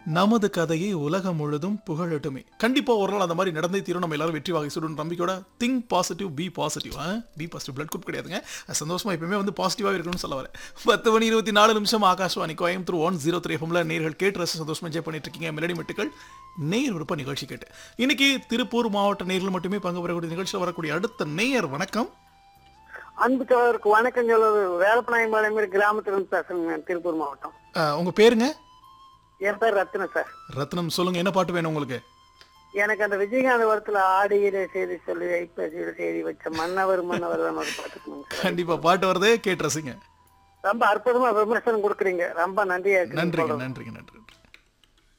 நமது கதையை உலகம் முழுதும் புகழட்டுமே கண்டிப்பா ஒரு நாள் அந்த மாதிரி நடந்தே தீரும் நம்ம எல்லாரும் வெற்றி வாகை சுடும் நம்பிக்கையோட think positive B positive B positive blood group கிடையாதுங்க அது சந்தோஷமா எப்பயுமே வந்து பாசிட்டிவாக இருக்கணும்னு சொல்ல வரேன் பத்து மணி இருபத்தி நாலு நிமிஷம் Akashvani Coimbatore one zero three எஃப்எம்ல நேர்கள் கேட்டு ரசி சந்தோஷமா என்ஜாய் பண்ணிட்டு இருக்கீங்க மெலடி மெட்டுக்கள் நேர் விருப்ப நிகழ்ச்சி கேட்டு இன்னைக்கு திருப்பூர் மாவட்ட நேர்கள் மட்டுமே பங்கு பெறக்கூடிய நிகழ்ச்சியில் வரக்கூடிய அடுத்த நேயர் வணக்கம் அன்பு சோழருக்கு வணக்கம் சொல்வது வேலப்பநாயம்பாளையம் கிராமத்துல இருந்து பேசுறேங்க திருப்பூர் மாவட்டம் அஹ், உங்க பேருங்க என் பேர் ரத்ன சார் ரத்னம் சொல்லுங்க என்ன பாட்டு வேணும் உங்களுக்கு எனக்கு அந்த விஜயகாந்த் வரத்துல ஆடியிலே செய்தி சொல்லி ஐப்பசியில செய்தி வச்ச மன்னவர் மன்னவர் தான் ஒரு பாட்டுக்கணுங்க சார் கண்டிப்பா பாட்டு வருதே கேட்டு ரசிங்க ரொம்ப அற்புதமா விமர்சனம் கொடுக்குறீங்க ரொம்ப நன்றியா இருக்கு நன்றிங்க நன்றிங்க நன்றி